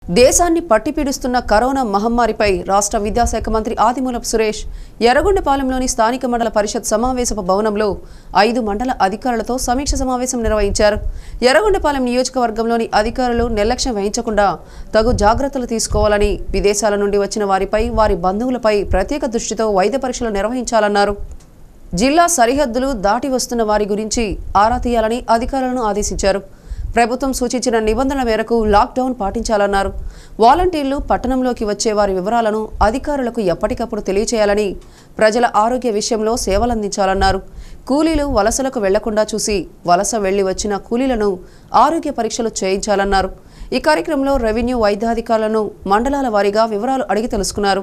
దేశాన్ని పట్టిపీడిస్తున్న కరోనా మహమ్మారిపై రాష్ట్ర విద్యాశాఖ మంత్రి ఆదిమూలపు సురేష్ ఎర్రగొండపాలెంలోని స్థానిక మండల పరిషత్ సమావేశపు భవనంలో ఐదు మండల అధికారులతో సమీక్ష సమావేశం నిర్వహించారు ఎర్రగొండపాలెం నియోజకవర్గంలోని అధికారులు నిర్లక్ష్యం వహించకుండా తగు జాగ్రత్తలు తీసుకోవాలని విదేశాల నుండి వచ్చిన వారిపై వారి బంధువులపై ప్రత్యేక దృష్టితో వైద్య పరీక్షలు నిర్వహించాలన్నారు జిల్లా సరిహద్దులు దాటి వస్తున్న వారి గురించి ఆరా తీయాలని అధికారులను ఆదేశించారు ప్రభుత్వం సూచించిన నిబంధనల మేరకు లాక్డౌన్ పాటించాలన్నారు వాలంటీర్లు పట్టణంలోకి వచ్చే వారి వివరాలను అధికారులకు ఎప్పటికప్పుడు తెలియచేయాలని ప్రజల ఆరోగ్య విషయంలో సేవలందించాలన్నారు కూలీలు వలసలకు వెళ్లకుండా చూసి వలస వెళ్లి వచ్చిన కూలీలను ఆరోగ్య పరీక్షలు చేయించాలన్నారు ఈ కార్యక్రమంలో రెవెన్యూ వైద్యాధికారులను మండలాల వారీగా వివరాలు అడిగి తెలుసుకున్నారు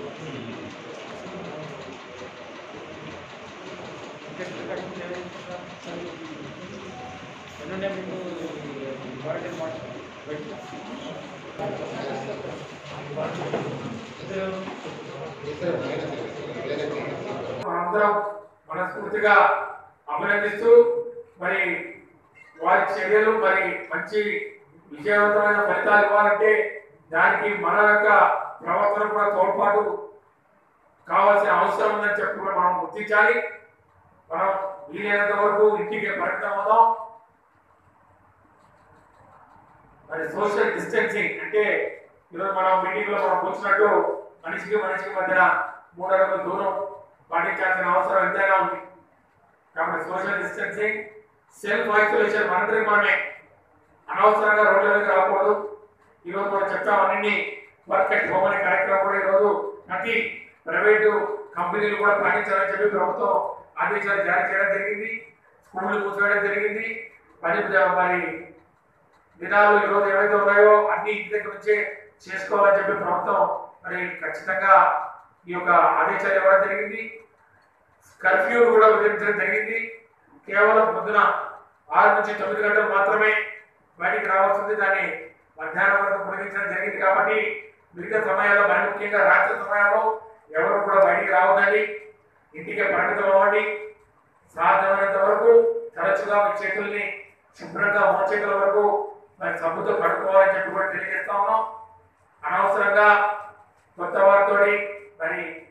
మనందరం మనస్ఫూర్తిగా అభినందిస్తూ మరి వారి చర్యలు మరి మంచి విజయవంతమైన ఫలితాలు ఇవ్వాలంటే దానికి మన యొక్క ప్రవర్తన కూడా తోడ్పాటు కావాల్సిన అవసరం ఉందని చెప్పి కూడా మనం గుర్తించాలి మనం వీలైనంత వరకు ఇంటికి పరిమితం అవుదాం మరి సోషల్ డిస్టెన్సింగ్ అంటే ఈరోజు మనం మీటింగ్ లో మనం కూర్చున్నట్టు మనిషికి మనిషికి మధ్యన మూడు అడుగుల దూరం పాటించాల్సిన అవసరం ఎంతైనా ఉంది కాబట్టి సోషల్ డిస్టెన్సింగ్ సెల్ఫ్ ఐసోలేషన్ మనందరికి మనమే అనవసరంగా రోడ్ల మీద రాకూడదు ఈరోజు మనం చెప్తాం అన్ని వర్క్ అట్ హోమ్ అనే కార్యక్రమం కూడా ఈరోజు ప్రతి ప్రైవేటు కంపెనీలు కూడా పాటించాలని చెప్పి ప్రభుత్వం ఆదేశాలు జారీ చేయడం జరిగింది స్కూళ్ళు మూసివేయడం జరిగింది పని మరి దినాలు ఈరోజు ఏవైతే ఉన్నాయో అన్ని ఇంటి దగ్గర నుంచే చేసుకోవాలని చెప్పి ప్రభుత్వం మరి ఖచ్చితంగా ఈ యొక్క ఆదేశాలు ఇవ్వడం జరిగింది కర్ఫ్యూ కూడా విధించడం జరిగింది కేవలం పొద్దున ఆరు నుంచి తొమ్మిది గంటలు మాత్రమే బయటికి రావాల్సింది దాన్ని మధ్యాహ్నం వరకు పొడిగించడం జరిగింది కాబట్టి మిగతా సమయాల్లో మరి ముఖ్యంగా రాత్రి సమయాల్లో ఎవరు కూడా బయటికి రావద్దండి ఇంటికి పరిమితం అవ్వండి సాధ్యమైనంత వరకు తరచుగా మీ చేతుల్ని శుభ్రంగా మోచేతుల వరకు మరి సబ్బుతో కడుక్కోవాలని చెప్పి కూడా తెలియజేస్తా ఉన్నాం అనవసరంగా కొత్త వారితోటి మరి